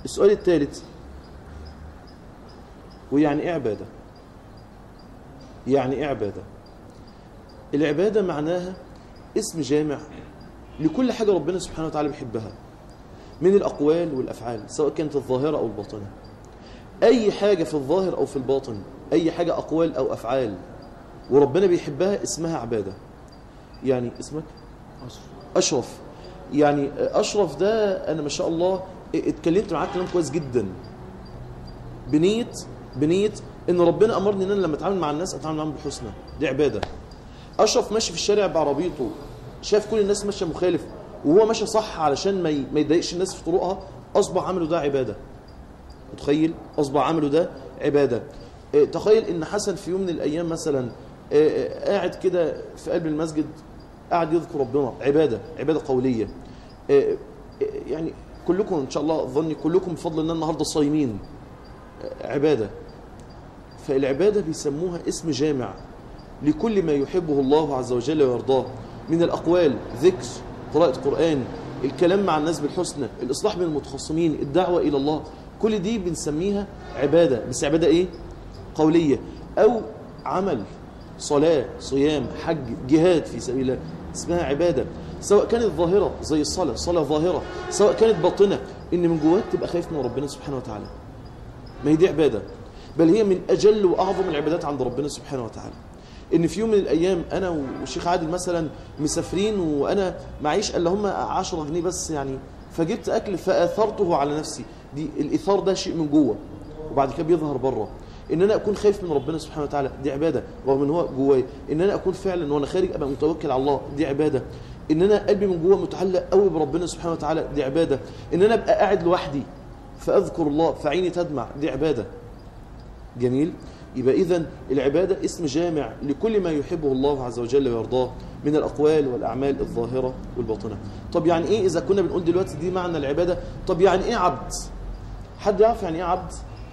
السؤال الثالث ويعني ايه عباده يعني ايه عباده العباده معناها اسم جامع لكل حاجه ربنا سبحانه وتعالى بيحبها من الاقوال والافعال سواء كانت الظاهره او الباطنه اي حاجه في الظاهر او في الباطن اي حاجه اقوال او افعال وربنا بيحبها اسمها عباده يعني اسمك اشرف يعني اشرف ده انا ما شاء الله اتكلمت معاه كلام كويس جدا بنيه بنيه ان ربنا امرني ان انا لما اتعامل مع الناس اتعامل معاهم بالحسنى دي عباده اشرف ماشي في الشارع بعربيته شاف كل الناس ماشيه مخالف وهو ماشي صح علشان ما ي- ما يضايقش الناس في طرقها اصبح عمله ده عباده متخيل اصبح عمله ده عباده اه، تخيل ان حسن في يوم من الايام مثلا اه، اه، قاعد كده في قلب المسجد قاعد يذكر ربنا عباده عباده قوليه اه، اه، يعني كلكم ان شاء الله ظني كلكم بفضل الله النهارده صايمين اه، عباده فالعباده بيسموها اسم جامع لكل ما يحبه الله عز وجل ويرضاه من الأقوال ذكر قراءة قرآن الكلام مع الناس بالحسنى الإصلاح بين المتخاصمين الدعوة إلى الله كل دي بنسميها عبادة بس عبادة إيه؟ قولية أو عمل صلاة صيام حج جهاد في سبيل الله اسمها عبادة سواء كانت ظاهرة زي الصلاة صلاة ظاهرة سواء كانت باطنة إن من جواك تبقى خايف من ربنا سبحانه وتعالى ما هي دي عبادة بل هي من أجل وأعظم العبادات عند ربنا سبحانه وتعالى ان في يوم من الايام انا والشيخ عادل مثلا مسافرين وانا معيش الا هم 10 جنيه بس يعني فجبت اكل فاثرته على نفسي دي الايثار ده شيء من جوه وبعد كده بيظهر بره ان انا اكون خايف من ربنا سبحانه وتعالى دي عباده رغم ان هو جوايا ان انا اكون فعلا وانا خارج ابقى متوكل على الله دي عباده ان انا قلبي من جوه متعلق قوي بربنا سبحانه وتعالى دي عباده ان انا ابقى قاعد لوحدي فاذكر الله فعيني تدمع دي عباده جميل يبقى اذا العباده اسم جامع لكل ما يحبه الله عز وجل ويرضاه من الاقوال والاعمال الظاهره والباطنه طب يعني ايه اذا كنا بنقول دلوقتي دي معنى العباده طب يعني ايه عبد حد يعرف يعني ايه عبد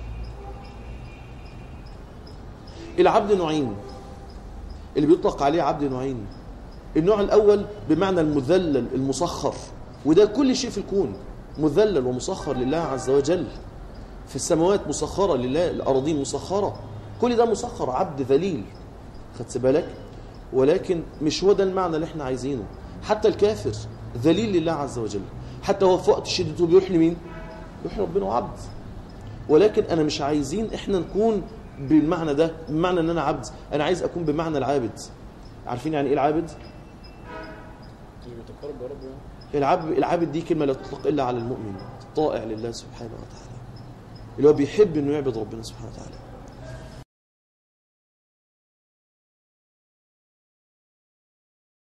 العبد نوعين اللي بيطلق عليه عبد نوعين النوع الاول بمعنى المذلل المسخر وده كل شيء في الكون مذلل ومسخر لله عز وجل في السماوات مسخرة لله الأراضين مسخرة كل ده مسخر عبد ذليل خدت بالك ولكن مش هو ده المعنى اللي احنا عايزينه حتى الكافر ذليل لله عز وجل حتى هو في وقت شدته بيروح لمين يروح ربنا عبد ولكن انا مش عايزين احنا نكون بالمعنى ده بمعنى ان انا عبد انا عايز اكون بمعنى العابد عارفين يعني ايه العابد اللي بيتقرب لربه يعني العبد العابد دي كلمه لا تطلق الا على المؤمن الطائع لله سبحانه وتعالى اللي هو بيحب انه يعبد ربنا سبحانه وتعالى